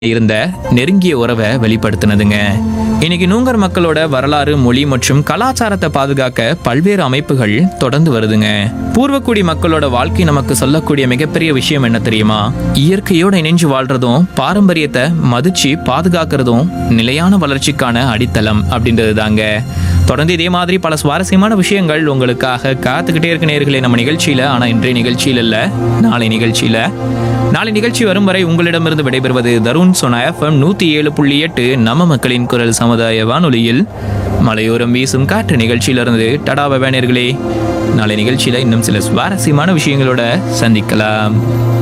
இருந்த நெருங்கிய உறவை வெளிப்படுத்தினதுங்க இன்னைக்கு நூங்கர் மக்களோட வரலாறு மொழி மற்றும் கலாச்சாரத்தை பாதுகாக்க பல்வேறு அமைப்புகள் தொடர்ந்து வருதுங்க பூர்வக்குடி மக்களோட வாழ்க்கை நமக்கு சொல்லக்கூடிய மிகப்பெரிய விஷயம் என்ன தெரியுமா இயற்கையோட இணைஞ்சு வாழ்றதும் பாரம்பரியத்தை மதிச்சு பாதுகாக்கிறதும் நிலையான வளர்ச்சிக்கான அடித்தளம் அப்படின்றது தாங்க தொடர்ந்து இதே மாதிரி பல சுவாரஸ்யமான விஷயங்கள் உங்களுக்காக காத்துக்கிட்டே இருக்க நேர்களே நம்ம நிகழ்ச்சியில ஆனா இன்றைய நிகழ்ச்சியில் இல்ல நாளை நிகழ்ச்சியில நாளை நிகழ்ச்சி வரும் வரை உங்களிடமிருந்து விடைபெறுவது தருண் சோனா எஃப்எம் நூத்தி ஏழு புள்ளி எட்டு நம்ம மக்களின் குரல் சமுதாய வானொலியில் மலையோரம் வீசும் காற்று நிகழ்ச்சியிலிருந்து டடாப வேணர்களே நாளை நிகழ்ச்சியில இன்னும் சில சுவாரஸ்யமான விஷயங்களோட சந்திக்கலாம்